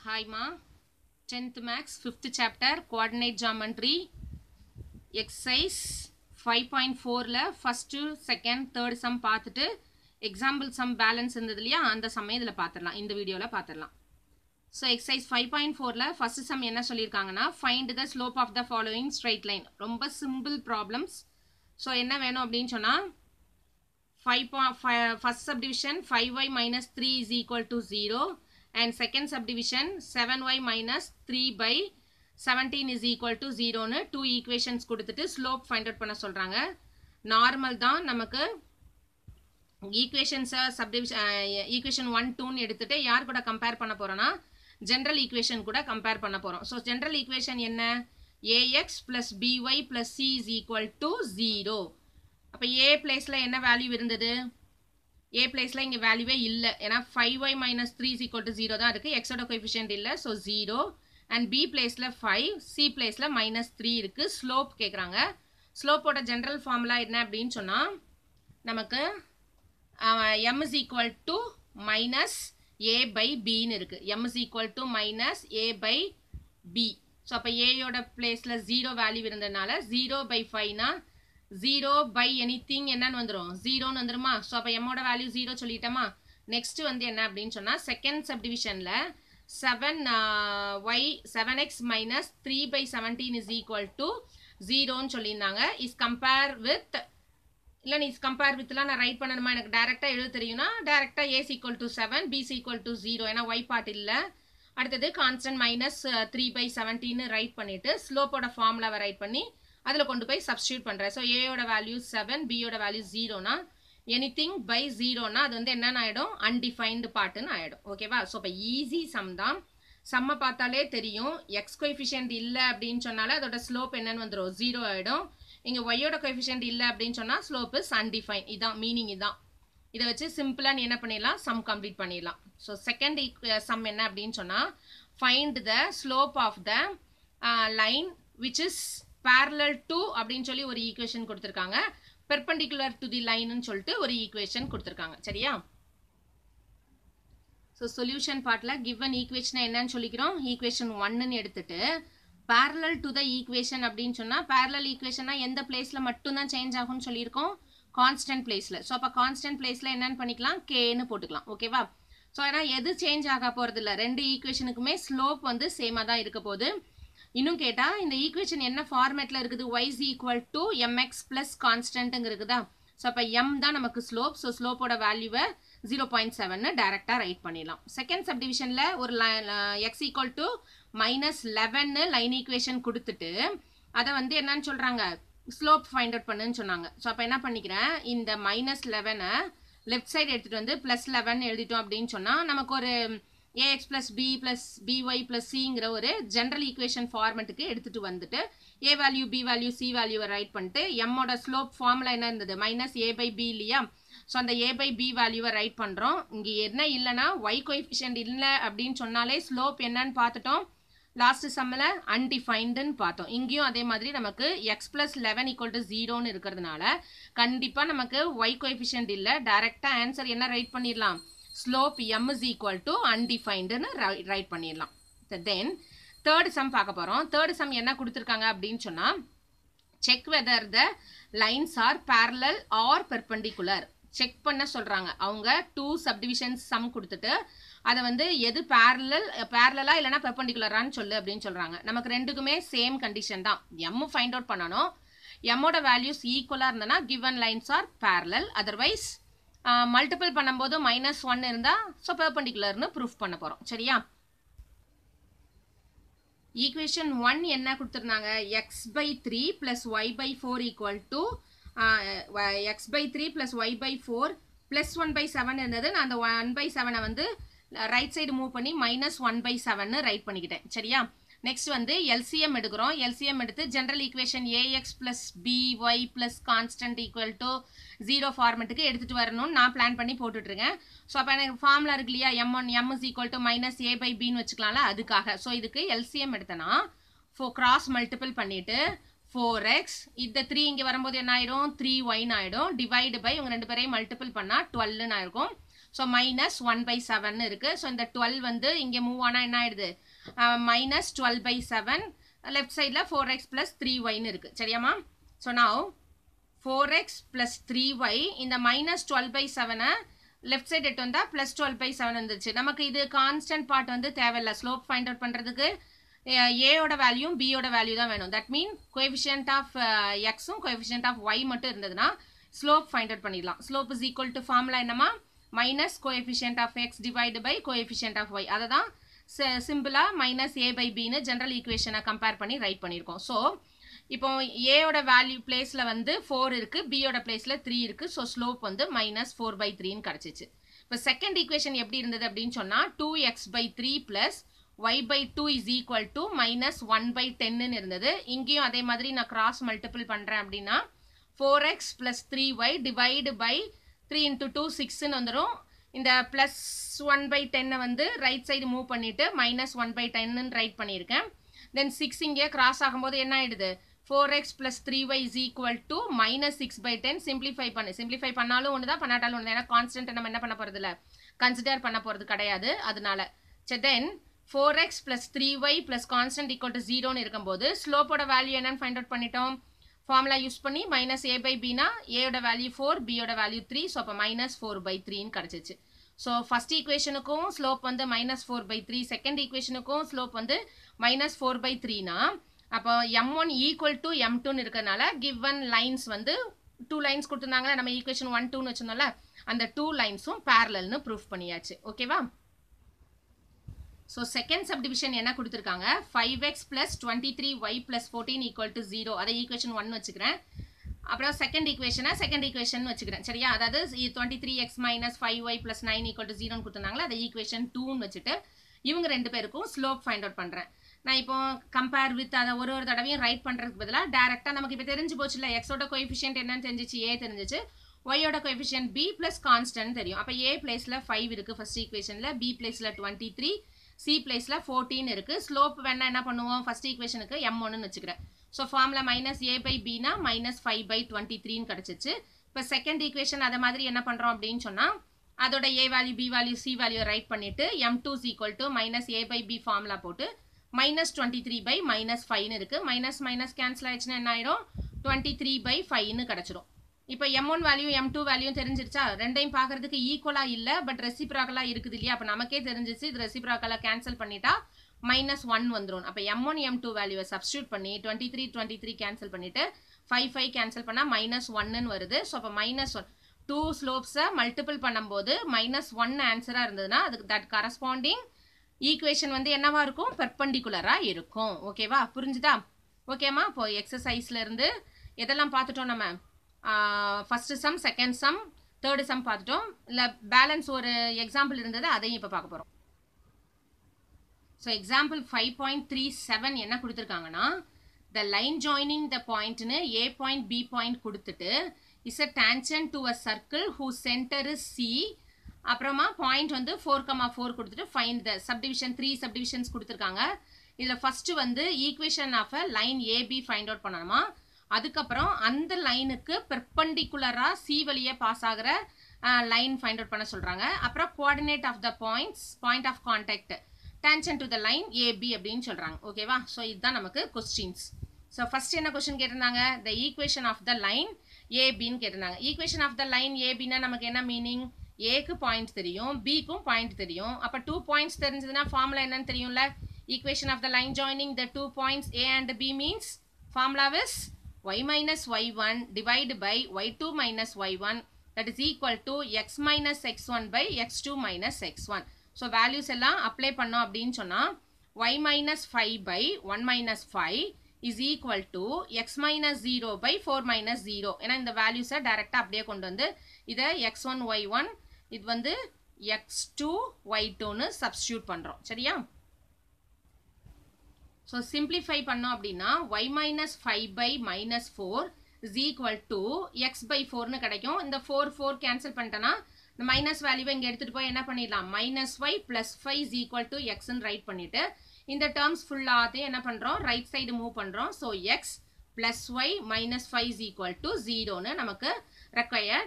ஹாய்மா tenth maths fifth chapter coordinate geometry exercise five point ஃபோரில் first second third sum பார்த்துட்டு example sum balance இருந்தது இல்லையா அந்த சம்மை இதில் பார்த்துடலாம் இந்த வீடியோவில் பார்த்துடலாம் ஸோ எக்ஸசைஸ் ஃபைவ் பாயிண்ட் ஃபோரில் ஃபஸ்ட்டு சம் என்ன சொல்லியிருக்காங்கன்னா find the slope of the following straight line ரொம்ப சிம்பிள் ப்ராப்ளம்ஸ் ஸோ என்ன வேணும் அப்படின்னு சொன்னால் five first subdivision five y minus three is equal to zero and second subdivision seven y minus three by seventeen is equal to ஜீரோன்னு two equations கொடுத்துட்டு slope find out பண்ண சொல்கிறாங்க normal தான் நமக்கு ஈக்குவேஷன்ஸை சப்டிவிஷன் ஈக்குவேஷன் ஒன் டூன்னு எடுத்துட்டு யார் கூட கம்பேர் பண்ண போகிறோன்னா ஜென்ரல் ஈக்குவேஷன் கூட கம்பேர் பண்ண போகிறோம் ஸோ ஜென்ரல் ஈக்குவேஷன் என்ன a x plus b y plus c is equal to zero அப்போ ஏ பிளேஸில் என்ன வேல்யூ இருந்தது ஏ பிளேஸில் இங்கே வேல்யூவே இல்லை ஏன்னா five y minus three is equal to zero தான் இருக்குது எக்ஸோட கோஎஃபிஷியன்ட் இல்லை ஸோ ஜீரோ அண்ட் பி பிளேஸில் ஃபைவ் சி பிளேஸில் மைனஸ் த்ரீ இருக்குது ஸ்லோப் கேட்குறாங்க ஸ்லோப்போட ஜென்ரல் ஃபார்முலா என்ன அப்படின்னு சொன்னால் நமக்கு m is equal to minus a by பின்னு இருக்குது m is equal to minus a by b so அப்போ ஏயோட பிளேஸில் ஜீரோ வேல்யூ இருந்ததுனால ஜீரோ பை ஃபைவ்னா ஜீரோ பை எனி திங் என்னன்னு வந்துடும் ஜீரோன்னு வந்துருமா ஸோ அப்போ எம்மோட வேல்யூ ஜீரோ சொல்லிட்டோமா நெக்ஸ்ட் வந்து என்ன அப்படின்னு சொன்னால் செகண்ட் சப்டிவிஷனில் seven y seven x minus three by seventeen is equal to ஜீரோன்னு சொல்லியிருந்தாங்க இஸ் கம்பேர் வித் இல்லை நீ கம்பேர் வித்லாம் நான் ரைட் பண்ணணுமா எனக்கு டேரெக்டாக எழுத தெரியும்னா டேரெக்டாக a's equal to seven b's equal to zero ஏன்னா ஒய் பார்ட் இல்லை அடுத்தது கான்ஸ்டன்ட் மைனஸ் த்ரீ பை செவன்டீன்னு ரைட் பண்ணிவிட்டு ஸ்லோப்போட ஃபார்முலாவை ரைட் பண்ணி அதில் கொண்டு போய் சப்ஸ்டியூட் பண்ணுறேன் ஸோ ஏயோட வேல்யூ செவன் பியோட வேல்யூ ஜீரோனா எனி திங் பை ஜீரோனா அது வந்து என்னென்ன ஆகிடும் அன்டிஃபைன்டு பார்ட்டுன்னு ஆகிடும் ஓகேவா ஸோ இப்போ ஈஸி சம் தான் சம்மை பார்த்தாலே தெரியும் எக்ஸ் கோஎஃபிஷியன்ட் இல்லை அப்படின்னு சொன்னாலே அதோட ஸ்லோப் என்னன்னு வந்துடும் ஜீரோ ஆகிடும் இங்கே ஒய்யோட கோஎஃபிஷியன்ட் இல்லை அப்படின்னு சொன்னால் ஸ்லோப் இஸ் அன்டிஃபைன் இதான் மீனிங் இதான் இதை வச்சு சிம்பிளாக நீ என்ன பண்ணிடலாம் சம் கம்ப்ளீட் பண்ணிடலாம் ஸோ செகண்ட் சம் என்ன அப்படின்னு சொன்னால் find the slope of the line which is parallel to அப்படின்னு சொல்லி ஒரு ஈக்குவேஷன் கொடுத்துருக்காங்க பெர்பண்டிகுலர் டு தி லைன்னு சொல்லிட்டு ஒரு ஈக்குவேஷன் கொடுத்துருக்காங்க சரியா ஸோ சொல்யூஷன் பார்ட்டில் கிவன் ஈக்குவேஷனை என்னன்னு சொல்லிக்கிறோம் ஈக்குவேஷன் ஒன்னுன்னு எடுத்துட்டு பேரலல் டு த ஈக்குவேஷன் அப்படின்னு சொன்னால் பேரலல் ஈக்குவேஷனா எந்த பிளேஸில் மட்டும்தான் சேஞ்ச் ஆகும்னு சொல்லியிருக்கோம் கான்ஸ்டன்ட் பிளேஸில் ஸோ அப்போ கான்ஸ்டன்ட் பிளேஸில் என்னன்னு பண்ணிக்கலாம் கேன்னு போட்டுக்கலாம் ஓகேவா ஸோ ஏன்னா எது சேஞ்ச் ஆக போகிறது இல்லை ரெண்டு ஈக்குவேஷனுக்குமே ஸ்லோப் வந்து சேமாக தான் இருக்க போகுது இன்னும் கேட்டால் இந்த ஈக்குவேஷன் என்ன ஃபார்மேட்டில் இருக்குது y's equal to m x plus கான்ஸ்டன்ட்டுங்க இருக்குதா ஸோ அப்போ எம் தான் நமக்கு ஸ்லோப் ஸோ ஸ்லோப்போட வேல்யூவை ஜீரோ பாயிண்ட் செவன்னு டேரெக்டாக ரைட் பண்ணிடலாம் செகண்ட் சப்டிவிஷனில் ஒரு எக்ஸ் ஈக்குவல் டு மைனஸ் லெவன்னு லைன் ஈக்குவேஷன் கொடுத்துட்டு அதை வந்து என்னன்னு சொல்கிறாங்க ஸ்லோப் ஃபைண்ட் அவுட் பண்ணுன்னு சொன்னாங்க ஸோ அப்போ என்ன பண்ணிக்கிறேன் இந்த மைனஸ் லெவனை லெஃப்ட் சைடு எடுத்துகிட்டு வந்து ப்ளஸ் லெவன் எழுதிட்டோம் அப்படின்னு சொன்னால் நமக்கு ஒரு a x plus b plus b y plus சிங்கிற ஒரு ஜென்ரல் ஈக்குவேஷன் ஃபார்மெட்டுக்கு எடுத்துகிட்டு வந்துட்டு a value b value c வேல்யூவை ரைட் பண்ணிட்டு எம்மோட ஸ்லோப் ஃபார்முலா என்ன இருந்தது மைனஸ் ஏ பை பி இல்லையா ஸோ அந்த ஏ பை பி வேல்யூவை ரைட் பண்ணுறோம் இங்கே என்ன இல்லைன்னா ஒய் கோஎஃபிஷியன்ட் இல்லை அப்படின்னு சொன்னாலே ஸ்லோப் என்னன்னு பார்த்துட்டோம் லாஸ்ட் சம்மில் அன்டிஃபைன்டுன்னு பார்த்தோம் இங்கேயும் அதே மாதிரி நமக்கு x plus eleven equal to ஜீரோன்னு இருக்கிறதுனால கண்டிப்பாக நமக்கு ஒய் கோஎஃபிஷியன்ட் இல்லை டைரெக்டாக ஆன்சர் என்ன ரைட் பண்ணிடலாம் slope m is equal to அன்டிஃபைன்டுன்னு ரைட் பண்ணிடலாம் தென் தேர்ட் சம் பார்க்க போகிறோம் தேர்ட் சம் என்ன கொடுத்துருக்காங்க அப்படின்னு சொன்னால் check whether the lines are parallel or perpendicular check பண்ண சொல்கிறாங்க அவங்க டூ சப்டிவிஷன்ஸ் சம் கொடுத்துட்டு அதை வந்து எது பேரலல் பேரலா இல்லைனா பெர்பண்டிகுலரான்னு சொல்லு அப்படின்னு சொல்கிறாங்க நமக்கு ரெண்டுக்குமே சேம் கண்டிஷன் தான் எம் ஃபைண்ட் அவுட் பண்ணணும் எம்மோட வேல்யூஸ் ஈக்குவலாக இருந்தனா given lines are parallel otherwise multiple பண்ணும்போது மைனஸ் ஒன் இருந்தால் ஸோ பெர்பண்டிகுலர்னு ப்ரூஃப் பண்ண போகிறோம் சரியா ஈக்குவேஷன் ஒன் என்ன கொடுத்துருந்தாங்க x by three plus y by four equal to x by three plus y by four plus one by seven இருந்தது நான் அந்த ஒன் பை செவனை வந்து ரைட் சைடு மூவ் பண்ணி minus one by seven right பண்ணிக்கிட்டேன் சரியா நெக்ஸ்ட் வந்து LCM எடுக்கிறோம் எல்சிஎம் எடுத்து general equation a x plus b y plus constant equal to zero ஃபார்மெட்டுக்கு எடுத்துகிட்டு வரணும்னு நான் பிளான் பண்ணி போட்டுட்ருக்கேன் ஸோ அப்போ எனக்கு ஃபார்முலா இருக்கு இல்லையா m one m is equal to minus a by பின்னு வச்சுக்கலாம்ல அதுக்காக ஸோ இதுக்கு எல்சிஎம் எடுத்தனா ஃபோ கிராஸ் மல்டிபிள் பண்ணிவிட்டு ஃபோர் எக்ஸ் இந்த த்ரீ இங்கே வரும்போது என்ன ஆயிடும் த்ரீ ஒய்னு ஆகிடும் டிவைடு பை இவங்க ரெண்டு பேரையும் மல்டிபிள் பண்ணால் டுவெல்னு ஆயிருக்கும் so minus one by seven இருக்குது ஸோ இந்த டுவெல் வந்து இங்கே மூவ் ஆனால் என்ன ஆயிடுது minus twelve by seven left side four x plus three ஒய்னு இருக்குது சரியாம்மா ஸோ நான் four x plus three y இந்த மைனஸ் டுவெல் பை செவனை லெஃப்ட் சைடு எட்டு வந்தால் ப்ளஸ் டுவெல் பை செவன் வந்துச்சு நமக்கு இது கான்ஸ்டன்ட் பார்ட் வந்து தேவையில்லை ஸ்லோப் ஃபைண்ட் அவுட் பண்ணுறதுக்கு ஏயோட வேல்யூ பியோட வேல்யூ தான் வேணும் தட் மீன் கோஎஃபிஷியன்ட் ஆஃப் எக்ஸும் கோஎஃபிஷியன்ட் ஆஃப் ஒய் மட்டும் இருந்ததுன்னா ஸ்லோப் ஃபைண்ட் அவுட் பண்ணிடலாம் slope is equal to formula என்னமா minus coefficient of x divide by coefficient of y அதை தான் சிம்பிளாக மைனஸ் ஏ பை பின்னு ஜென்ரல் ஈக்குவேஷனை கம்பேர் பண்ணி ரைட் பண்ணியிருக்கோம் ஸோ இப்போ ஏயோட வேல்யூ பிளேஸில் வந்து ஃபோர் இருக்குது பியோட பிளேஸில் த்ரீ இருக்குது ஸோ ஸ்லோப் வந்து மைனஸ் ஃபோர் பை த்ரீன்னு கிடச்சிச்சு இப்போ செகண்ட் ஈக்குவேஷன் எப்படி இருந்தது அப்படின்னு சொன்னால் two x by three plus y by two is equal to minus one by டென்னு இருந்தது இங்கேயும் அதே மாதிரி நான் கிராஸ் மல்டிபிள் பண்ணுறேன் அப்படின்னா four x plus three y divide by three into two சிக்ஸ்ன்னு வந்துடும் இந்த ப்ளஸ் ஒன் பை டென்னை வந்து ரைட் சைடு மூவ் பண்ணிவிட்டு மைனஸ் ஒன் பை டென்னு ரைட் பண்ணியிருக்கேன் தென் சிக்ஸ் இங்கே கிராஸ் ஆகும்போது என்ன ஆயிடுது four x plus three y is equal to minus six by ten simplify பண்ணு சிம்பிளிஃபை பண்ணாலும் ஒன்று தான் பண்ணாட்டாலும் ஒன்று ஏன்னா கான்ஸ்டன்ட் நம்ம என்ன பண்ண போகிறது இல்லை கன்சிடர் பண்ண போகிறது கிடையாது அதனால சரி then four x plus three y plus constant equal to ஜீரோன்னு இருக்கும்போது ஸ்லோப்போட வேல்யூ என்னன்னு ஃபைண்ட் அவுட் பண்ணிட்டோம் ஃபார்முலா யூஸ் பண்ணி மைனஸ் ஏ பை பினா ஏயோட வேல்யூ ஃபோர் பியோட வேல்யூ த்ரீ ஸோ அப்போ மைனஸ் ஃபோர் பை த்ரீன்னு கிடச்சிச்சு ஸோ ஃபஸ்ட் ஈக்குவேஷனுக்கும் ஸ்லோப் வந்து minus four by three second ஈக்குவேஷனுக்கும் ஸ்லோப் வந்து மைனஸ் ஃபோர் பை த்ரீனா அப்போ m one equal to m டூன்னு இருக்கிறதுனால கிவன் லைன்ஸ் வந்து டூ லைன்ஸ் கொடுத்துருந்தாங்களே நம்ம ஈக்குவேஷன் ஒன் டூன்னு வச்சிருந்தோம்ல அந்த டூ லைன்ஸும் பேரலல்னு ப்ரூஃப் பண்ணியாச்சு ஓகேவா ஸோ செகண்ட் சப்டிவிஷன் என்ன கொடுத்துருக்காங்க five x plus twenty three y plus fourteen equal to zero அதை ஈக்குவேஷன் ஒன் வச்சுக்கிறேன் அப்புறம் செகண்ட் ஈக்குவேஷனை செகண்ட் ஈக்குவேஷன் வச்சுக்கிறேன் சரியா அதாவது twenty three x minus five y plus nine equal to ஜீரோன்னு கொடுத்துருந்தாங்களா அதை ஈக்குவேஷன் டூன்னு வச்சுட்டு இவங்க ரெண்டு பேருக்கும் ஸ்லோப் ஃபைண்ட் அவுட் பண்ணுறேன் நான் இப்போ கம்பேர் வித் அதை ஒரு ஒரு தடவையும் ரைட் பண்ணுறதுக்கு பதிலாக டேரெக்டாக நமக்கு இப்போ தெரிஞ்சு போச்சு இல்லை எக்ஸோட கோஎஃபிஷியன்ட் என்னன்னு தெரிஞ்சிச்சு ஏ தெரிஞ்சிச்சு ஒய்யோட கோஎஃபிஷியன்ட் பி ப்ளஸ் கான்ஸ்டன்ட் தெரியும் அப்போ ஏ பிளேஸில் ஃபைவ் இருக்குது ஃபர்ஸ்ட் ஈக்குவேஷனில் பி பிளேஸில் டுவெண்ட்டி த்ரீ சி பிளேஸில் ஃபோர்டீன் இருக்குது ஸ்லோப் வேணா என்ன பண்ணுவோம் ஃபர்ஸ்ட் ஈக்குவேஷனுக்கு எம் ஒன்னு வச்சுக்கிறேன் ஸோ ஃபார்மில் மைனஸ் ஏ பை பினா மைனஸ் ஃபைவ் பை டுவெண்ட்டி த்ரீன்னு கிடச்சிச்சு இப்போ செகண்ட் ஈக்குவேஷன் அதை மாதிரி என்ன பண்ணுறோம் அப்படின்னு சொன்னால் அதோட a value b value c value right பண்ணிவிட்டு m twos equal to minus a by b formula போட்டு minus twenty three by minus ஃபைவ்னு இருக்குது மைனஸ் மைனஸ் கேன்சல் ஆயிடுச்சுன்னா என்ன ஆயிடும் டுவெண்ட்டி த்ரீ பை ஃபைவ்னு கிடச்சிரும் இப்போ m one value m two value தெரிஞ்சிருச்சா ரெண்டையும் பார்க்கறதுக்கு ஈக்குவலாக இல்லை பட் ரெசிப்ராக்கலாக இருக்குது இல்லையா அப்போ நமக்கே தெரிஞ்சிச்சு இது ரெசிப்ராக்கலாக கேன்சல் பண்ணிட்டா மைனஸ் ஒன் வந்துடும் அப்போ எம் ஒன் எம் டூ வேல்யூவை சப்ஸ்டியூட் பண்ணி twenty three twenty three cancel பண்ணிட்டு ஃபைவ் ஃபைவ் கேன்சல் பண்ணால் மைனஸ் ஒன்னு வருது ஸோ அப்போ மைனஸ் ஒன் டூ ஸ்லோப்ஸை மல்டிபிள் பண்ணும்போது மைனஸ் ஒன் ஆன்சராக இருந்ததுன்னா அதுக்கு தட் கரஸ்பாண்டிங் ஈக்குவேஷன் வந்து என்னவா இருக்கும் பெர்பண்டிகுலராக இருக்கும் ஓகேவா புரிஞ்சுதா ஓகேம்மா இப்போ எக்ஸசைஸ்ல இருந்து எதெல்லாம் பார்த்துட்டோம் நம்ம first sum second sum third sum பார்த்துட்டோம் இல்லை பேலன்ஸ் ஒரு எக்ஸாம்பிள் இருந்தது அதையும் இப்போ பார்க்க போகிறோம் so example five point three seven என்ன கொடுத்துருக்காங்கன்னா த லைன் ஜாயினிங் த பாயிண்ட்னு ஏ பாயிண்ட் பி பாயிண்ட் கொடுத்துட்டு is a tangent to a circle who centre is C அப்புறமா பாயிண்ட் வந்து ஃபோர் கமா ஃபோர் கொடுத்துட்டு fine the subdivision three subdivisions கொடுத்துருக்காங்க இதில் first வந்து equation of a line AB find out பண்ணணுமா அதுக்கப்புறம் அந்த லைனுக்கு பெர்பண்டிகுலராக சி வழியே பாஸ் ஆகிற லைன் ஃபைண்ட் அவுட் பண்ண சொல்கிறாங்க அப்புறம் coordinate of the points point of contact tangent to the line AB அப்படின்னு சொல்கிறாங்க ஓகேவா ஸோ இதுதான் நமக்கு கொஸ்டின்ஸ் ஸோ ஃபர்ஸ்ட் என்ன கொஸ்டின் கேட்டிருந்தாங்க the equation of the line ஏபின்னு கேட்டிருந்தாங்க ஈக்குவேஷன் ஆஃப் த லைன் ஏபின்னா நமக்கு என்ன மீனிங் ஏக்கு பாயிண்ட் தெரியும் பிக்கும் பாயிண்ட் தெரியும் அப்போ டூ பாயிண்ட்ஸ் தெரிஞ்சதுன்னா ஃபார்முலா என்னன்னு தெரியும்ல equation of the line joining the two points A and B means formula is y minus y1 divided by y2 minus y1 that is equal to x minus x1 by x2 minus x1. So values எல்லாம் apply பண்ணோம் அப்படின்னு சொன்னா y minus 5 by 1 minus 5 is equal to x minus 0 by 4 minus 0. ஏன்னா இந்த values டைரக்டா அப்படியே கொண்டு வந்து இதை x1 y1 இது வந்து x2 y2னு substitute பண்றோம் சரியா ஸோ சிம்பிளிஃபை பண்ணோம் அப்படின்னா y minus five by minus four is equal to x by ஃபோர்னு கிடைக்கும் இந்த ஃபோர் ஃபோர் கேன்சல் பண்ணிட்டேன்னா இந்த மைனஸ் வேல்யூவை இங்கே எடுத்துகிட்டு போய் என்ன பண்ணிடலாம் minus y plus five is equal to எக்ஸ்ன்னு ரைட் பண்ணிவிட்டு இந்த டேர்ம்ஸ் ஃபுல்லாத்தையும் என்ன பண்ணுறோம் ரைட் சைடு மூவ் பண்ணுறோம் so x plus y minus five is equal to ஜீரோன்னு நமக்கு ரெக்வயர்ட்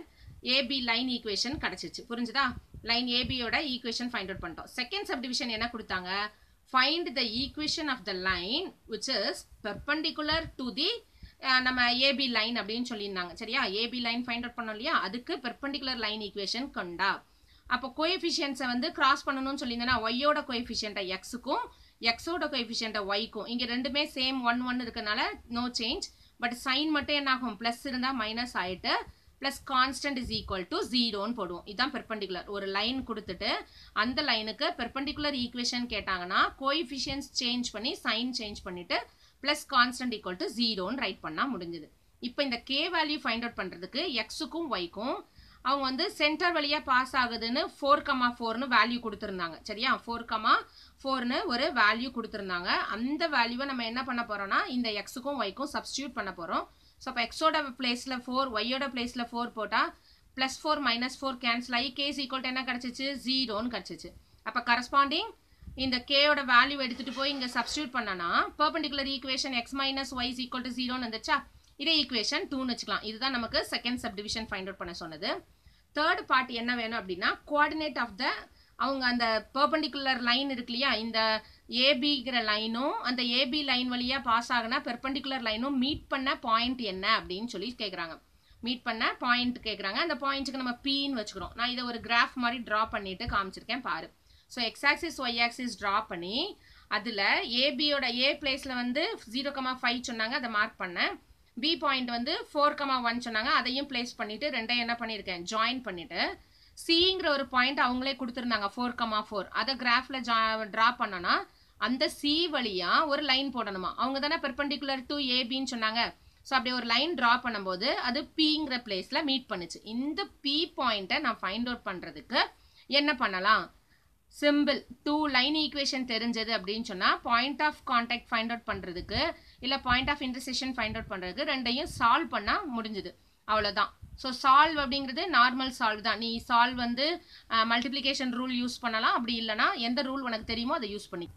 ஏபி லைன் ஈக்குவேஷன் கிடச்சிச்சு புரிஞ்சுதா லைன் ஏபியோட ஈக்குவேஷன் ஃபைண்ட் அவுட் பண்ணிட்டோம் செகண்ட் சப்டிவிஷன் என்ன கொடுத்தாங்க find the equation of the line which is perpendicular to the நம்ம ஏபி லைன் அப்படின்னு சொல்லியிருந்தாங்க சரியா ஏபி லைன் ஃபைண்ட் அவுட் பண்ணோம் இல்லையா அதுக்கு பெர்பண்டிகுலர் லைன் ஈக்குவேஷன் கொண்டா அப்போ கோஎஃபிஷியன்ஸை வந்து கிராஸ் பண்ணணும்னு சொல்லியிருந்தேன்னா ஒய்யோட கோஎஃபிஷியன்ட்டை எக்ஸுக்கும் எக்ஸோட கோஎஃபிஷியன்ட்டை ஒய்க்கும் இங்கே ரெண்டுமே சேம் ஒன் ஒன் இருக்கனால நோ சேஞ்ச் பட் சைன் மட்டும் என்ன ஆகும் ப்ளஸ் இருந்தால் மைனஸ் ஆகிட்டு plus constant is equal to ஜீரோன்னு போடுவோம் இதுதான் பெர்பண்டிகுலர் ஒரு லைன் கொடுத்துட்டு அந்த லைனுக்கு பெர்பண்டிகுலர் ஈக்குவேஷன் கேட்டாங்கன்னா கோஎஃபிஷியன்ஸ் சேஞ்ச் பண்ணி சைன் சேஞ்ச் பண்ணிட்டு ப்ளஸ் கான்ஸ்டன்ட் ஈக்குவல் டு ஜீரோன்னு ரைட் பண்ணால் முடிஞ்சுது இப்போ இந்த கே வேல்யூ ஃபைண்ட் அவுட் பண்ணுறதுக்கு எக்ஸுக்கும் ஒய்க்கும் அவங்க வந்து சென்டர் வழியாக பாஸ் ஆகுதுன்னு ஃபோர் கமா ஃபோர்னு வேல்யூ கொடுத்துருந்தாங்க சரியா ஃபோர் கமா ஃபோர்னு ஒரு வேல்யூ கொடுத்துருந்தாங்க அந்த வேல்யூவை நம்ம என்ன பண்ண போகிறோம்னா இந்த எக்ஸுக்கும் ஒய்க்கும் சப்ஸ்டியூட் பண்ண போகிறோம் ஸோ அப்போ எக்ஸோட பிளேஸில் ஃபோர் ஒய்யோட பிளேஸில் ஃபோர் போட்டால் plus four minus four cancel ஆகி கேஸ் ஈக்குவல் என்ன கிடச்சிச்சு ஜீரோன்னு கிடச்சிச்சு அப்போ கரஸ்பாண்டிங் இந்த கேயோட வேல்யூ எடுத்துகிட்டு போய் இங்கே சப்ஸ்டியூட் பண்ணனா perpendicular equation x minus y is equal to ஜீரோன்னு வந்துச்சா இதே ஈக்குவேஷன் டூன்னு வச்சுக்கலாம் இதுதான் நமக்கு செகண்ட் சப்டிவிஷன் ஃபைண்ட் அவுட் பண்ண சொன்னது தேர்ட் பார்ட் என்ன வேணும் அப்படின்னா கோஆர்டினேட் ஆஃப் த அவங்க அந்த பெர்பண்டிகுலர் லைன் இருக்கு இல்லையா இந்த ஏபிங்கிற லைனும் அந்த ஏபி லைன் வழியா பாஸ் ஆகுனா பெர்பண்டிகுலர் லைனும் மீட் பண்ண பாயிண்ட் என்ன அப்படின்னு சொல்லி கேட்குறாங்க மீட் பண்ண பாயிண்ட் கேட்குறாங்க அந்த பாயிண்ட்டுக்கு நம்ம பின்னு வச்சுக்கிறோம் நான் இதை ஒரு கிராஃப் மாதிரி ட்ரா பண்ணிட்டு காமிச்சிருக்கேன் பாரு so x axis y axis draw பண்ணி அதில் ஏபியோட ஏ பிளேஸில் வந்து ஜீரோ கமா ஃபைவ் சொன்னாங்க அதை மார்க் பண்ணேன் பி பாயிண்ட் வந்து ஃபோர் கமா ஒன் சொன்னாங்க அதையும் பிளேஸ் பண்ணிட்டு ரெண்டையும் என்ன பண்ணியிருக்கேன் ஜாயின் பண்ணிட்டு சிங்கிற ஒரு பாயிண்ட் அவங்களே கொடுத்துருந்தாங்க ஃபோர் கமா ஃபோர் அதை கிராஃப்ல ஜா ட்ரா பண்ணனா அந்த சி வழியா ஒரு லைன் போடணுமா அவங்க தானே பெர்பண்டிகுலர் டு ஏபின்னு சொன்னாங்க ஸோ அப்படி ஒரு லைன் ட்ரா பண்ணும்போது அது பிங்கிற பிளேஸ்ல மீட் பண்ணுச்சு இந்த பி பாயிண்ட்டை நான் ஃபைண்ட் அவுட் பண்றதுக்கு என்ன பண்ணலாம் சிம்பிள் டூ லைன் ஈக்குவேஷன் தெரிஞ்சது அப்படின்னு சொன்னால் point of contact find out பண்ணுறதுக்கு இல்லை point of intersection find out பண்ணுறதுக்கு ரெண்டையும் சால்வ் பண்ணால் முடிஞ்சுது அவ்வளோதான் ஸோ சால்வ் அப்படிங்கிறது நார்மல் சால்வ் தான் நீ சால்வ் வந்து மல்டிப்ளிகேஷன் ரூல் யூஸ் பண்ணலாம் அப்படி இல்லைனா எந்த ரூல் உனக்கு தெரியுமோ அதை யூஸ் பண்ணி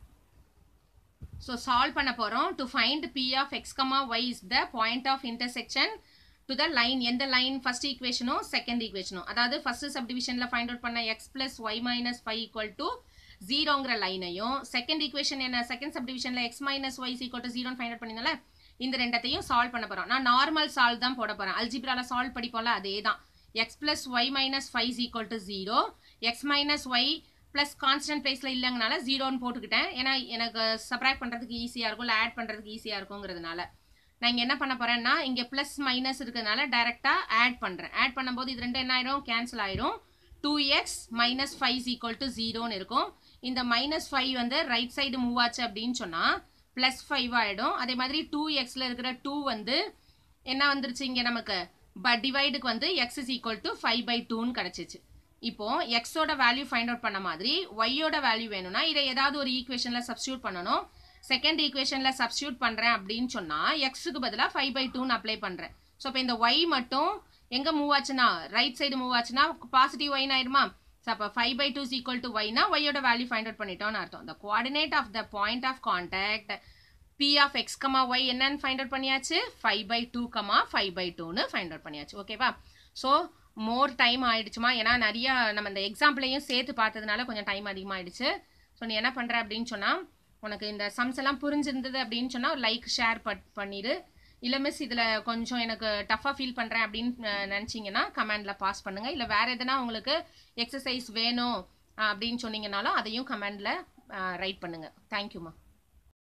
ஸோ சால்வ் பண்ண போகிறோம் to find P of x comma y is the point of intersection to the line எந்த லைன் ஃபர்ஸ்ட் ஈக்குவேஷனும் செகண்ட் ஈக்குவேஷனும் அதாவது ஃபர்ஸ்ட் சப்டிவிஷனில் ஃபைண்ட் அவுட் பண்ண x plus y minus five equal to ஜீரோங்கிற லைனையும் செகண்ட் ஈக்குவேஷன் என்ன செகண்ட் சப்டிவிஷனில் x minus y equal to ஜீரோன்னு ஃபைண்ட் அவுட் பண்ணினால இந்த ரெண்டத்தையும் சால்வ் பண்ண போகிறோம் நான் நார்மல் சால்வ் தான் போட போகிறேன் அல்ஜிப்ரால சால்வ் படிப்போம்ல அதே தான் x plus y minus five equal to zero x minus y plus constant ப்ளேஸில் இல்லைங்கனால ஜீரோன்னு போட்டுக்கிட்டேன் ஏன்னா எனக்கு சப்ராக்ட் பண்ணுறதுக்கு ஈஸியாக இருக்கும் இல்லை ஆட் பண்ணுறதுக்கு ஈஸியாக இருக்குங்கிறதுனால நான் இங்கே என்ன பண்ண போகிறேன்னா இங்கே ப்ளஸ் மைனஸ் இருக்கிறதுனால டைரெக்டாக ஆட் பண்ணுறேன் ஆட் பண்ணும்போது இது ரெண்டு என்ன ஆயிரும் கேன்சல் ஆயிரும் two x minus five equal to ஜீரோன்னு இருக்கும் இந்த மைனஸ் ஃபைவ் வந்து ரைட் சைடு மூவ் ஆச்சு அப்படின்னு சொன்னால் ப்ளஸ் ஃபைவ் ஆகிடும் அதே மாதிரி டூ எக்ஸில் இருக்கிற டூ வந்து என்ன வந்துருச்சு இங்கே நமக்கு ப டிவைடுக்கு வந்து x is equal to five by டூன்னு கிடச்சிச்சு இப்போ எக்ஸோட வேல்யூ ஃபைண்ட் அவுட் பண்ண மாதிரி ஒய்யோட வேல்யூ வேணும்னா இதை ஏதாவது ஒரு ஈக்குவேஷனில் சப்ஸ்டியூட் பண்ணணும் செகண்ட் ஈக்குவேஷனில் சப்ஸ்டியூட் பண்ணுறேன் அப்படின்னு சொன்னால் எக்ஸுக்கு பதிலாக ஃபைவ் பை டூன்னு அப்ளை பண்ணுறேன் ஸோ இப்போ இந்த ஒய் மட்டும் எங்கே மூவ் ஆச்சுன்னா ரைட் சைடு மூவ் ஆச்சுன்னா பாசிட்டிவ் ஒய்னு ஆயிடுமா ஸோ அப்போ five by two is equal to ஒய்னா ஒய்யோட வேல்யூ ஃபைண்ட் அவுட் பண்ணிட்டோம்னு அர்த்தம் the coordinate of the point of contact P of x comma y என்னன்னு ஃபைண்ட் அவுட் பண்ணியாச்சு five by two comma five by டூன்னு ஃபைண்ட் அவுட் பண்ணியாச்சு ஓகேவா so more time ஆயிடுச்சுமா ஏன்னா நிறைய நம்ம இந்த எக்ஸாம்பிளையும் சேர்த்து பார்த்ததுனால கொஞ்சம் டைம் அதிகமாகிடுச்சு ஸோ நீ என்ன பண்ணுற அப்படின்னு சொன்னால் உனக்கு இந்த சம்ஸ் எல்லாம் புரிஞ்சிருந்தது அப்படின்னு சொன்னால் லைக் ஷேர் பட் பண்ணிடு இல்லை மிஸ் இதில் கொஞ்சம் எனக்கு டஃப்பாக ஃபீல் பண்ணுறேன் அப்படின்னு நினச்சிங்கன்னா கமெண்டில் பாஸ் பண்ணுங்கள் இல்லை வேறு எதனா உங்களுக்கு எக்ஸசைஸ் வேணும் அப்படின்னு சொன்னீங்கனாலும் அதையும் கமெண்டில் ரைட் பண்ணுங்கள் தேங்க்யூம்மா